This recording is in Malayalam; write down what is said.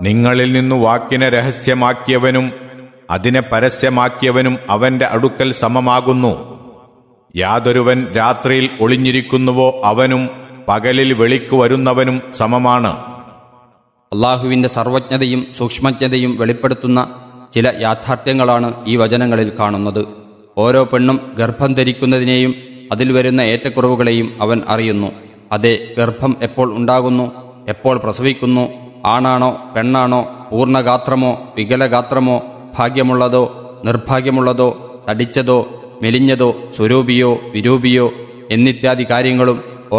നിങ്ങളിൽ നിന്നു വാക്കിനെ രഹസ്യമാക്കിയവനും അതിനെ പരസ്യമാക്കിയവനും അവന്റെ അടുക്കൽ സമമാകുന്നു യാതൊരുവൻ രാത്രിയിൽ ഒളിഞ്ഞിരിക്കുന്നുവോ അവനും പകലിൽ വെളിക്കു വരുന്നവനും സമമാണ് അള്ളാഹുവിന്റെ സർവജ്ഞതയും സൂക്ഷ്മജ്ഞതയും വെളിപ്പെടുത്തുന്ന ചില യാഥാർത്ഥ്യങ്ങളാണ് ഈ വചനങ്ങളിൽ കാണുന്നത് ഓരോ പെണ്ണും ഗർഭം ധരിക്കുന്നതിനെയും അതിൽ വരുന്ന ഏറ്റക്കുറവുകളെയും അവൻ അറിയുന്നു അതെ ഗർഭം എപ്പോൾ ഉണ്ടാകുന്നു എപ്പോൾ പ്രസവിക്കുന്നു ആണാണോ പെണ്ണാണോ പൂർണ്ണഗാത്രമോ വികലഗാത്രമോ ഭാഗ്യമുള്ളതോ നിർഭാഗ്യമുള്ളതോ തടിച്ചതോ മെലിഞ്ഞതോ സ്വരൂപിയോ വിരൂപിയോ എന്നിത്യാദി കാര്യങ്ങളും